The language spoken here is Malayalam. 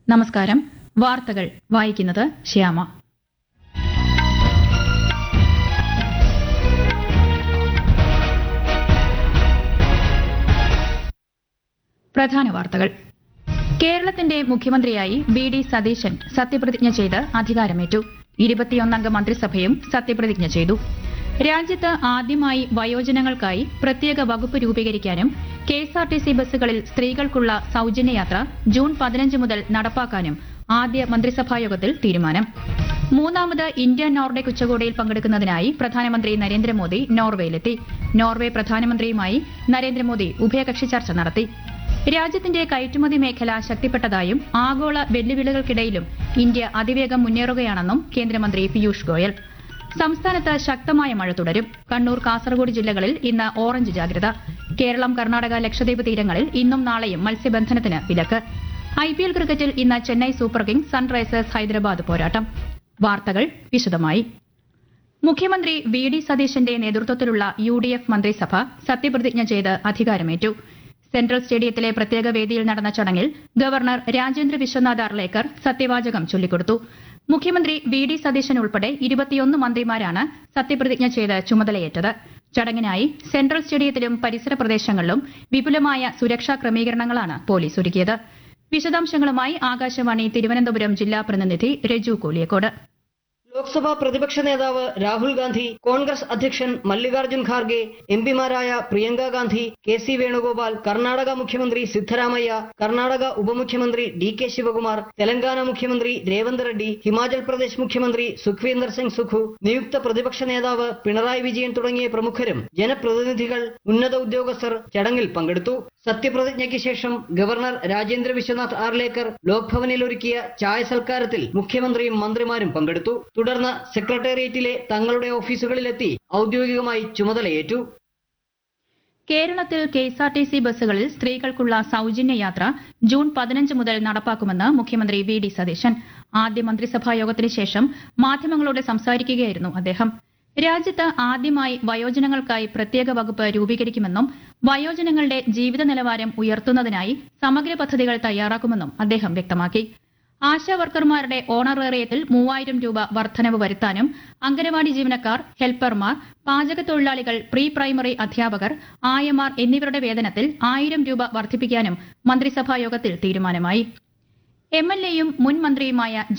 നമസ്കാരം വാർത്തകൾ വായിക്കുന്നത് ശ്യാമ പ്രധാന വാർത്തകൾ കേരളത്തിന്റെ മുഖ്യമന്ത്രിയായി വി ഡി സതീശൻ സത്യപ്രതിജ്ഞ ചെയ്ത് അധികാരമേറ്റു ഇരുപത്തിയൊന്നംഗ മന്ത്രിസഭയും സത്യപ്രതിജ്ഞ ചെയ്തു രാജ്യത്ത് ആദ്യമായി വയോജനങ്ങൾക്കായി പ്രത്യേക വകുപ്പ് രൂപീകരിക്കാനും കെഎസ്ആർടിസി ബസ്സുകളിൽ സ്ത്രീകൾക്കുള്ള സൌജന്യയാത്ര ജൂൺ പതിനഞ്ച് മുതൽ നടപ്പാക്കാനും ആദ്യ മന്ത്രിസഭായോഗത്തിൽ തീരുമാനം മൂന്നാമത് ഇന്ത്യ നോർഡേക് ഉച്ചകോടിയിൽ പങ്കെടുക്കുന്നതിനായി പ്രധാനമന്ത്രി നരേന്ദ്രമോദി നോർവേയിലെത്തി നോർവേ പ്രധാനമന്ത്രിയുമായി നരേന്ദ്രമോദി ഉഭയകക്ഷി ചർച്ച നടത്തി രാജ്യത്തിന്റെ കയറ്റുമതി മേഖല ശക്തിപ്പെട്ടതായും ആഗോള വെല്ലുവിളികൾക്കിടയിലും ഇന്ത്യ അതിവേഗം മുന്നേറുകയാണെന്നും കേന്ദ്രമന്ത്രി പീയൂഷ് ഗോയൽ സംസ്ഥാനത്ത് ശക്തമായ മഴ തുടരും കണ്ണൂർ കാസർഗോഡ് ജില്ലകളിൽ ഇന്ന് ഓറഞ്ച് ജാഗ്രത കേരളം കർണാടക ലക്ഷദ്വീപ് തീരങ്ങളിൽ ഇന്നും നാളെയും മത്സ്യബന്ധനത്തിന് വിലക്ക് ഐപിഎൽ ക്രിക്കറ്റിൽ ഇന്ന് Chennai Super Kings Sunrisers Hyderabad പോരാട്ടം വാർത്തകൾ വിശദമായി മുഖ്യമന്ത്രി വി ഡി സതീശന്റെ നേതൃത്വത്തിലുള്ള യു ഡി എഫ് മന്ത്രിസഭ സത്യപ്രതിജ്ഞ ചെയ്ത് അധികാരമേറ്റു സെൻട്രൽ സ്റ്റേഡിയത്തിലെ പ്രത്യേക വേദിയിൽ നടന്ന ചടങ്ങിൽ ഗവർണർ രാജേന്ദ്ര വിശ്വനാഥ് അർലേക്കർ സത്യവാചകം ചൊല്ലിക്കൊടുത്തു മുഖ്യമന്ത്രി വി ഡി സതീശൻ ഉൾപ്പെടെ ഇരുപത്തിയൊന്ന് മന്ത്രിമാരാണ് സത്യപ്രതിജ്ഞ ചെയ്ത് ചുമതലയേറ്റത് ചടങ്ങിനായി സെൻട്രൽ സ്റ്റേഡിയത്തിലും പരിസര പ്രദേശങ്ങളിലും വിപുലമായ സുരക്ഷാ ക്രമീകരണങ്ങളാണ് പോലീസ് ഒരുക്കിയത് വിശദാംശങ്ങളുമായി ആകാശവാണി തിരുവനന്തപുരം ജില്ലാ പ്രതിനിധി രജു കോലിയക്കോട് ലോക്സഭാ പ്രതിപക്ഷ നേതാവ് രാഹുൽ ഗാന്ധി കോൺഗ്രസ് അധ്യക്ഷൻ മല്ലികാർജ്ജുൻ ഖാർഗെ എംപിമാരായ പ്രിയങ്ക ഗാന്ധി കെ സി വേണുഗോപാൽ കർണാടക മുഖ്യമന്ത്രി സിദ്ധരാമയ്യ കർണാടക ഉപമുഖ്യമന്ത്രി ഡി കെ ശിവകുമാർ തെലങ്കാന മുഖ്യമന്ത്രി രേവന്ത് റെഡ്ഡി ഹിമാചൽ പ്രദേശ് മുഖ്യമന്ത്രി സുഖ്വീന്ദർ സിംഗ് സുഖു നിയുക്ത പ്രതിപക്ഷ നേതാവ് പിണറായി വിജയൻ തുടങ്ങിയ പ്രമുഖരും ജനപ്രതിനിധികൾ ഉന്നത ഉദ്യോഗസ്ഥർ ചടങ്ങിൽ പങ്കെടുത്തു സത്യപ്രതിജ്ഞയ്ക്ക് ശേഷം ഗവർണർ രാജേന്ദ്ര വിശ്വനാഥ് ആർലേക്കർ ലോക്ഭവനിൽ ഒരുക്കിയ ചായ സൽക്കാരത്തിൽ മുഖ്യമന്ത്രിയും മന്ത്രിമാരും പങ്കെടുത്തു തുടർന്ന് സെക്രട്ടേറിയറ്റിലെ തങ്ങളുടെ ഓഫീസുകളിലെത്തി ഔദ്യോഗികമായി ചുമതലയേറ്റു കേരളത്തിൽ കെഎസ്ആർടിസി ബസ്സുകളിൽ സ്ത്രീകൾക്കുള്ള സൌജന്യ യാത്ര ജൂൺ പതിനഞ്ച് മുതൽ നടപ്പാക്കുമെന്ന് മുഖ്യമന്ത്രി വി ഡി സതീശൻ ആദ്യ മന്ത്രിസഭാ യോഗത്തിന് ശേഷം മാധ്യമങ്ങളോട് സംസാരിക്കുകയായിരുന്നു അദ്ദേഹം രാജ്യത്ത് ആദ്യമായി വയോജനങ്ങൾക്കായി പ്രത്യേക വകുപ്പ് രൂപീകരിക്കുമെന്നും വയോജനങ്ങളുടെ ജീവിത നിലവാരം ഉയർത്തുന്നതിനായി സമഗ്ര പദ്ധതികൾ തയ്യാറാക്കുമെന്നും അദ്ദേഹം വ്യക്തമാക്കി ആശാ വർക്കർമാരുടെ ഓണറേറിയത്തിൽ മൂവായിരം രൂപ വർധനവ് വരുത്താനും അംഗനവാടി ജീവനക്കാർ ഹെൽപ്പർമാർ പാചകത്തൊഴിലാളികൾ പ്രീ പ്രൈമറി അധ്യാപകർ ആയമാർ എന്നിവരുടെ വേതനത്തിൽ ആയിരം രൂപ വർദ്ധിപ്പിക്കാനും മന്ത്രിസഭാ യോഗത്തിൽ തീരുമാനമായി എംഎൽഎയും മുൻ മന്ത്രിയുമായ